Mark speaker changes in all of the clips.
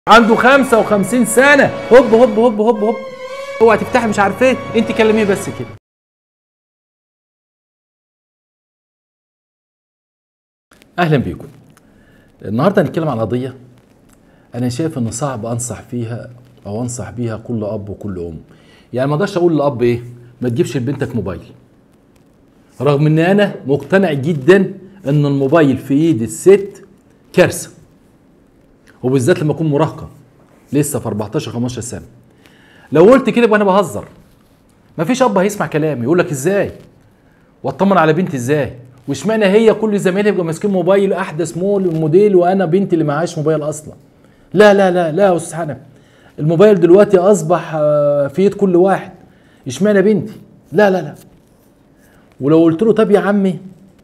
Speaker 1: عنده 55 سنه هوب هوب هوب هوب هوب اوعى تفتحي مش عارف ايه انت كلميه بس كده اهلا بيكم النهارده هنتكلم عن قضيه انا شايف ان صعب انصح فيها او انصح بيها كل اب وكل ام يعني ما اقدرش اقول لاب ايه ما تجيبش لبنتك موبايل رغم ان انا مقتنع جدا ان الموبايل في ايد الست كارثه وبالذات لما اكون مراهقه لسه في 14 15 سنه لو قلت كده يبقى انا بهزر مفيش اب هيسمع كلامي يقول لك ازاي واطمن على بنتي ازاي واشمعنى هي كل زمايلها يبقوا ماسكين موبايل احدث مول موديل وانا بنتي اللي معهاش موبايل اصلا لا لا لا لا يا استاذ حنفي الموبايل دلوقتي اصبح آه، في ايد كل واحد اشمعنى بنتي لا لا لا ولو قلت له طب يا عمي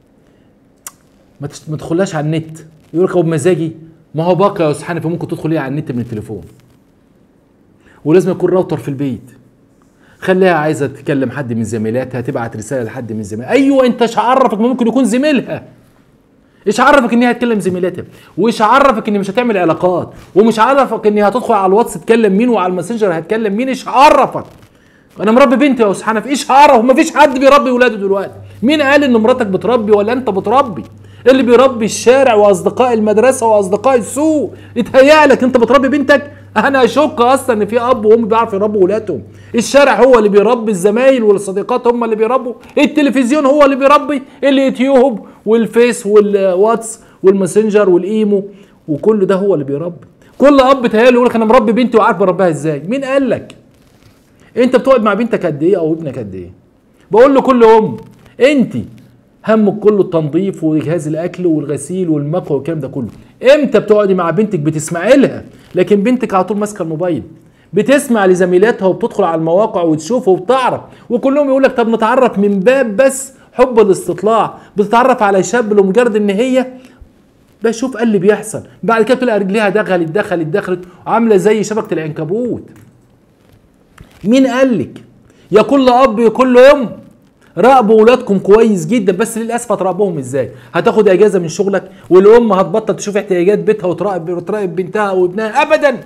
Speaker 1: ما تش- ما تدخلهاش على النت يقول لك هو بمزاجي ما هو باقي يا استاذ حنفي ممكن تدخل ايه على النت من التليفون ولازم يكون راوتر في البيت خليها عايزه تكلم حد من زميلاتها تبعت رساله لحد من زميلاتها ايوه انت ايش عرفك ما ممكن يكون زميلها ايش عرفك ان هي هتكلم زميلاتها وايش عرفك ان مش هتعمل علاقات ومش عرفك ان هي هتدخل على الواتس تكلم مين وعلى الماسنجر هتكلم مين ايش عرفك انا مربي بنتي يا استاذ حنفي ايش عرف ما فيش حد بيربي ولاده دلوقتي مين قال ان مراتك بتربي ولا انت بتربي اللي بيربي الشارع واصدقاء المدرسه واصدقاء السوق اتهيألك انت بتربي بنتك انا اشك اصلا ان في اب وام بيعرفوا يربوا ولادهم الشارع هو اللي بيربي الزمايل والصديقات هم اللي بيربوا التلفزيون هو اللي بيربي اليوتيوب والفيس والواتس والماسنجر والايمو وكل ده هو اللي بيربي كل اب تهيأله يقول لك انا مربي بنتي وعارف بربيها ازاي مين قال لك انت بتقعد مع بنتك قد ايه او ابنك قد ايه بقول لكل ام انت همك كله التنظيف وجهاز الاكل والغسيل والمكوى والكلام ده كله امتى بتقعدي مع بنتك بتسمعي لها لكن بنتك على طول ماسكه الموبايل بتسمع لزميلاتها وبتدخل على المواقع وتشوف وبتعرف وكلهم يقول لك طب نتعرف من باب بس حب الاستطلاع بتتعرف على شاب لمجرد ان هي بشوف ايه اللي بيحصل بعد كده تلاقي رجليها دخلت دخلت دخلت عامله زي شبكه العنكبوت مين قال لك يا كل اب يا كل ام راقبوا ولادكم كويس جدا بس للاسف هتراقبوهم ازاي هتاخد اجازه من شغلك والام هتبطل تشوف احتياجات بيتها وتراقب وتراقب بنتها وابنها ابدا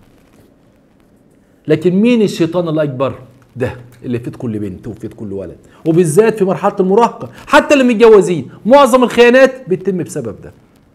Speaker 1: لكن مين الشيطان الاكبر ده اللي في ايد كل بنت وفي ايد كل ولد وبالذات في مرحله المراهقه حتى اللي متجوزين معظم الخيانات بتتم بسبب ده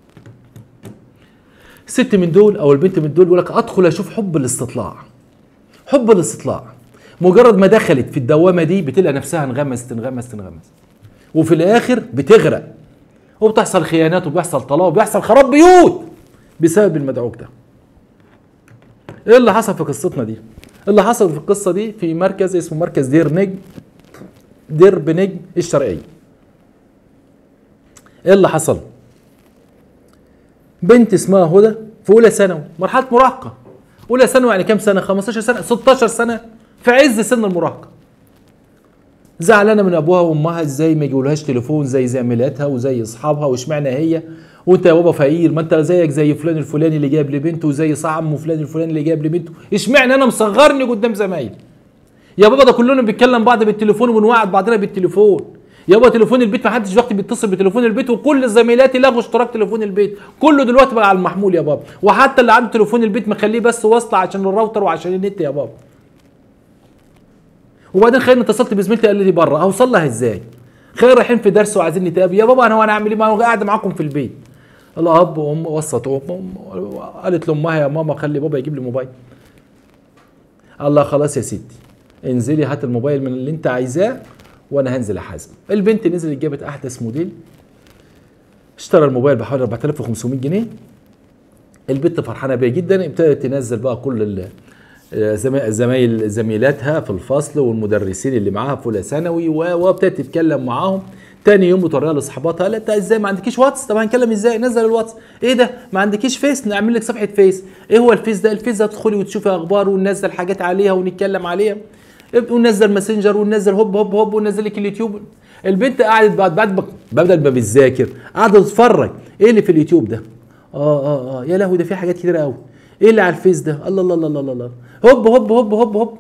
Speaker 1: ست من دول او البنت من دول يقول لك ادخل اشوف حب الاستطلاع حب الاستطلاع مجرد ما دخلت في الدوامه دي بتلاقي نفسها انغمس تنغمس تنغمس وفي الاخر بتغرق وبتحصل خيانات وبيحصل طلاق وبيحصل خراب بيوت بسبب المدعوك ده ايه اللي حصل في قصتنا دي اللي حصل في القصه دي في مركز اسمه مركز دير نجم دير بنجم الشرقيه ايه اللي حصل بنت اسمها هدى في اولى ثانوي مرحله مراهقه اولى ثانوي يعني كام سنه 15 سنه 16 سنه في عز سن المراهقه زعلانه من ابوها وامها ازاي ما يجيبولهاش تليفون زي زميلاتها وزي اصحابها واشمعنى هي وانت يا بابا فقير ما انت زيك زي فلان الفلاني اللي جايب لبنته وزي صاحب فلان الفلاني اللي جايب لبنته اشمعنى انا مصغرني قدام زمايلي يا بابا ده كلنا بنتكلم بعض بالتليفون وبنوعد بعضنا بالتليفون يا بابا تليفون البيت ما حدش دلوقتي بيتصل بتليفون البيت وكل زميلاتي لغوا اشتراك تليفون البيت كله دلوقتي بقى على المحمول يا بابا وحتى اللي عنده تليفون البيت مخليه بس وصله عشان الراوتر وعشان النت يا بابا وبعدين خير اتصلت بزميلتي قال لي بره اوصل لها ازاي خير رايحين في درس وعايزين نتقابل يا بابا انا هو انا اعمل ايه ما انا قاعد معاكم في البيت الاب وام وسط ام أم قالت لامها يا ماما خلي بابا يجيب لي موبايل الله خلاص يا ستي انزلي هات الموبايل من اللي انت عايزاه وانا هنزل احاسب البنت نزلت جابت احدث موديل اشترى الموبايل بحوالي 4500 جنيه البنت فرحانه بيه جدا ابتدت تنزل بقى كل ال- زما- زمايل زميلاتها في الفصل والمدرسين اللي معاها في اولى ثانوي و- وابتدت تتكلم معاهم تاني يوم بتوريها لاصحاباتها لا انت ازاي ما عندكيش واتس طب هنتكلم ازاي نزل الواتس ايه ده ما عندكيش فيس نعمل لك صفحه فيس ايه هو الفيس ده الفيس ده تدخلي وتشوفي اخبار وننزل حاجات عليها ونتكلم عليها وننزل ماسنجر وننزل هوب هوب هوب وننزل لك اليوتيوب البنت قعدت بعد بعد ما بدل ما بتذاكر قاعده تتفرج ايه اللي في اليوتيوب ده اه اه اه يا لهوي ده في حاجات كتير قوي ايه اللي على الفيس ده الله الله الله الله الله هوب هوب هوب هوب هوب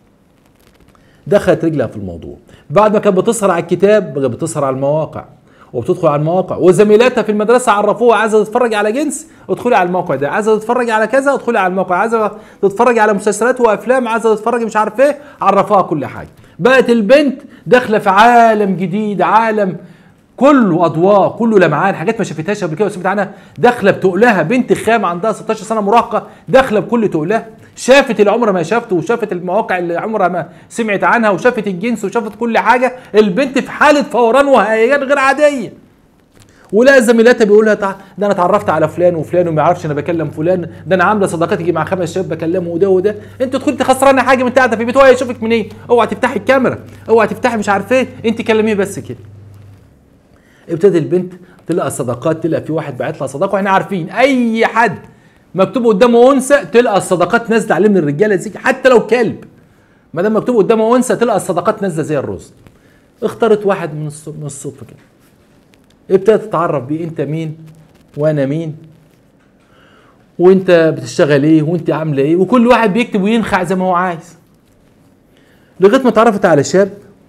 Speaker 1: دخلت رجلها في الموضوع بعد ما كانت بتسهر على الكتاب بقت بتسهر على المواقع وبتدخل على المواقع وزميلاتها في المدرسه عرفوها عايزه تتفرج على جنس ادخلي على الموقع ده عايزه تتفرج على كذا ادخلي على الموقع عايزه تتفرج على مسلسلات وافلام عايزه تتفرج مش عارف ايه عرفوها كل حاجه بقت البنت داخله في عالم جديد عالم كله اضواء كله لمعان حاجات ما شافتهاش قبل كده وسمعت عنها داخله بتقلها بنت خام عندها 16 سنه مراهقه داخله بكل تقلها شافت اللي عمرها ما شافته وشافت المواقع اللي عمرها ما سمعت عنها وشافت الجنس وشافت كل حاجه البنت في حاله فوران وهيجان غير عاديه ولا زميلاتها بيقول لها تع... ده انا اتعرفت على فلان وفلان وما يعرفش انا بكلم فلان ده انا عامله صداقات يجي مع خمس شباب بكلمه وده وده انت تدخلي خسرانه حاجه من قاعده في البيت هو يشوفك منين اوعى تفتحي الكاميرا اوعى تفتحي مش عارف ايه انت كلميه بس كده ابتدى البنت تلقى الصداقات تلقى في واحد باعت لها صداقه واحنا عارفين اي حد مكتوب قدامه انثى تلقى الصداقات نازله عليه من الرجاله زي حتى لو كلب ما دام مكتوب قدامه انثى تلقى الصداقات نازله زي الرز اختارت واحد من الص- من الصدفه كده ابتدت تتعرف بيه انت مين وانا مين وانت بتشتغل ايه وانت عامله ايه وكل واحد بيكتب وينخع زي ما هو عايز لغايه ما اتعرفت على شاب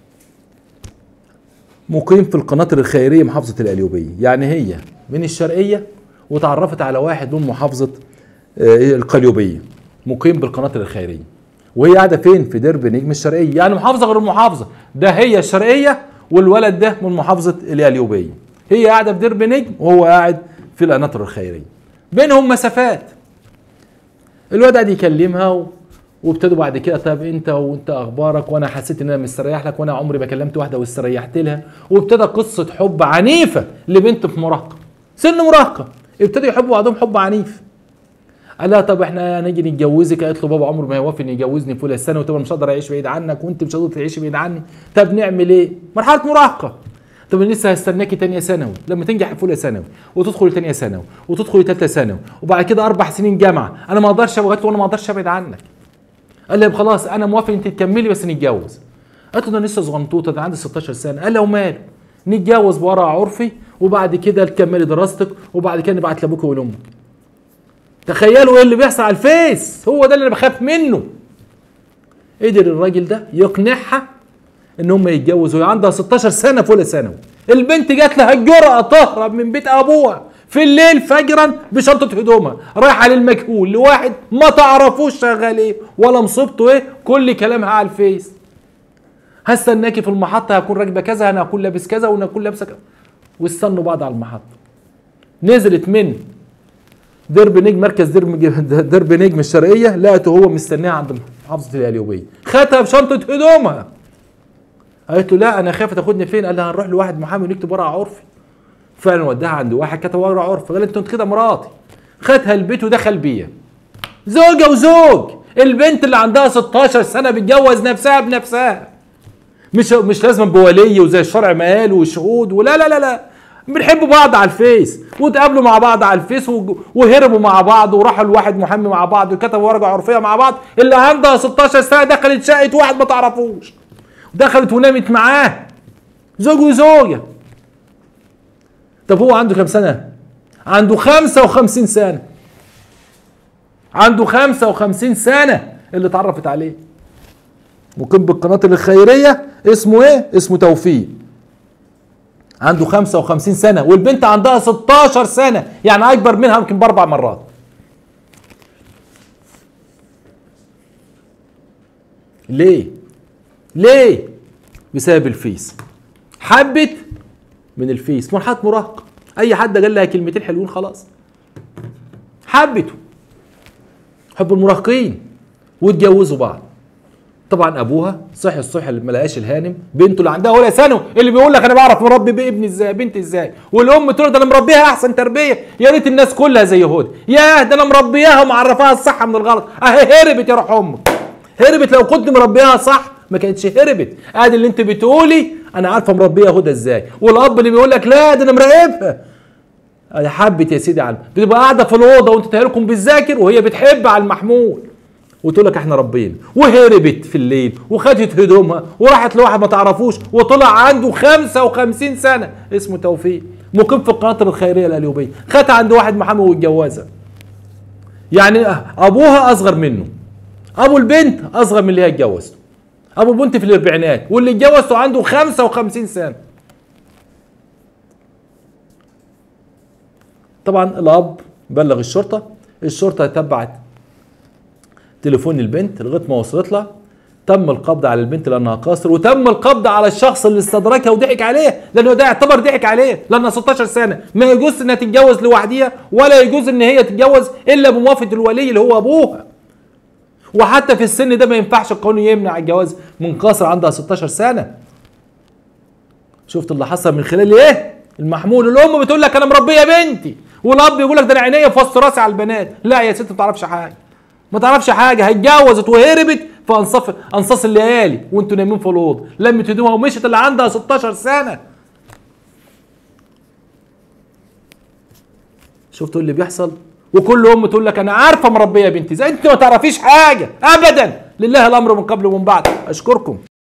Speaker 1: مقيم في القناطر الخيريه محافظه القليوبيه يعني هي من الشرقيه وتعرفت على واحد من محافظه آه، القليوبيه مقيم بالقناطر الخيريه وهي قاعده فين في درب نجم الشرقيه يعني محافظه غير المحافظه ده هي الشرقيه والولد ده من محافظه القليوبيه هي قاعده في درب نجم وهو قاعد في القناطر الخيريه بينهم مسافات الواد قاعد يكلمها و... وابتدوا بعد كده طب انت وانت اخبارك وانا حسيت ان انا مستريح لك وانا عمري ما كلمت واحده واستريحت لها وابتدى قصه حب عنيفه لبنت في مراهقه سن مراهقه ابتدوا يحبوا بعضهم حب عنيف قال لها طب احنا هنيجي نتجوزك قالت له بابا عمره ما هيوافق ان يجوزني في اولى السنه وطبعا مش هقدر اعيش بعيد عنك وانت مش هتقدر تعيشي بعيد عني طب نعمل ايه؟ مرحله مراهقه طب انا لسه هستناكي تانية ثانوي لما تنجح في اولى ثانوي وتدخلي تانية ثانوي وتدخلي تالتة ثانوي وبعد كده اربع سنين جامعه انا ما اقدرش قالت له انا ما اقدرش ابعد عنك قال لي خلاص انا موافق انت تكملي بس نتجوز قالت له ده أنا لسه صغنطوطه ده عندي 16 سنه قال لها وماله نتجوز بورق عرفي وبعد كده تكملي دراستك وبعد كده نبعت لابوك ولامك تخيلوا ايه اللي بيحصل على الفيس هو ده اللي انا بخاف منه قدر الراجل ده يقنعها ان هم يتجوزوا وهي عندها 16 سنه في اولى ثانوي البنت جات لها الجرأه تهرب من بيت ابوها في الليل فجرا بشنطه هدومها رايحه للمجهول لواحد ما تعرفوش شغال ايه ولا مصيبته ايه كل كلامها على الفيس هستناكي في المحطه هكون راكبه كذا انا هكون لابس كذا وانا هكون لابسه كذا واستنوا بعض على المحطه نزلت من درب نجم مركز درب درب نجم الشرقيه لقته هو مستناها عند محافظه القليوبيه خدها بشنطه هدومها قالت له لا انا خايفه تاخدني فين قال لها هنروح لواحد محامي ونكتب ورقه عرفي فعلا وداها عند واحد كتب ورقه عرفي قال انت كده مراتي خدها البيت ودخل بيها زوجة وزوج البنت اللي عندها 16 سنة بتجوز نفسها بنفسها مش مش لازم بولي وزي الشرع ما قال وشهود ولا لا لا لا بنحبوا بعض على الفيس وتقابلوا مع بعض على الفيس وج- وهربوا مع بعض وراحوا لواحد محامي مع بعض وكتبوا ورقه عرفيه مع بعض اللي عندها 16 سنه دخلت شقه واحد ما تعرفوش دخلت ونامت معاه زوج وزوجه طب هو عنده كام سنه؟ عنده 55 سنه عنده 55 سنه اللي اتعرفت عليه مقيم بالقناطر الخيريه اسمه ايه؟ اسمه توفيق عنده 55 سنه والبنت عندها 16 سنه يعني اكبر منها يمكن باربع مرات ليه ليه بسبب الفيس حبت من الفيس مرحله مراهقه اي حد قال لها كلمتين حلوين خلاص حبته حب المراهقين واتجوزوا بعض طبعا ابوها صحي الصبح اللي ما لقاش الهانم بنته اللي عندها اولى ثانوي اللي بيقول لك انا بعرف مربي بابني ازاي بنتي ازاي والام تقول ده انا مربيها احسن تربيه يا ريت الناس كلها زي هدى ياه ده انا مربياها ومعرفاها الصح من الغلط اهي هربت يا روح امك هربت لو كنت مربيها صح ما كانتش هربت ادي اللي انت بتقولي انا عارفه مربيها هدى ازاي والاب اللي بيقول لك لا ده انا مراقبها يا حبت يا سيدي علم بتبقى قاعده في الاوضه وانت تهلكم بتذاكر وهي بتحب على المحمول وتقول لك احنا ربينا وهربت في الليل وخدت هدومها وراحت لواحد ما تعرفوش وطلع عنده 55 سنه اسمه توفيق مقيم في القناطر الخيريه القليوبيه خدها عند واحد محامي واتجوزها يعني ابوها اصغر منه ابو البنت اصغر من اللي هي اتجوزته ابو البنت في الاربعينات واللي اتجوزته عنده 55 سنه طبعا الاب بلغ الشرطه الشرطه تبعت تليفون البنت لغايه ما وصلت لها تم القبض على البنت لانها قاصر وتم القبض على الشخص اللي استدركها وضحك عليه لانه ده يعتبر ضحك عليه لانها 16 سنه ما يجوز انها تتجوز لوحديها ولا يجوز ان هي تتجوز الا بموافقه الولي اللي هو ابوها وحتى في السن ده ما ينفعش القانون يمنع الجواز من قاصر عندها 16 سنه شفت اللي حصل من خلال ايه المحمول الام بتقول لك انا مربيه بنتي والاب يقول لك ده انا عينيا في وسط راسي على البنات لا يا ست ما تعرفش حاجه ما تعرفش حاجه هيتجوزت وهربت في انصاف انصاص الليالي وانتوا نايمين في الاوضه لمت هدومها ومشت اللي عندها 16 سنه شفتوا اللي بيحصل وكل ام تقول لك انا عارفه مربيه بنتي زي انت ما تعرفيش حاجه ابدا لله الامر من قبل ومن بعد اشكركم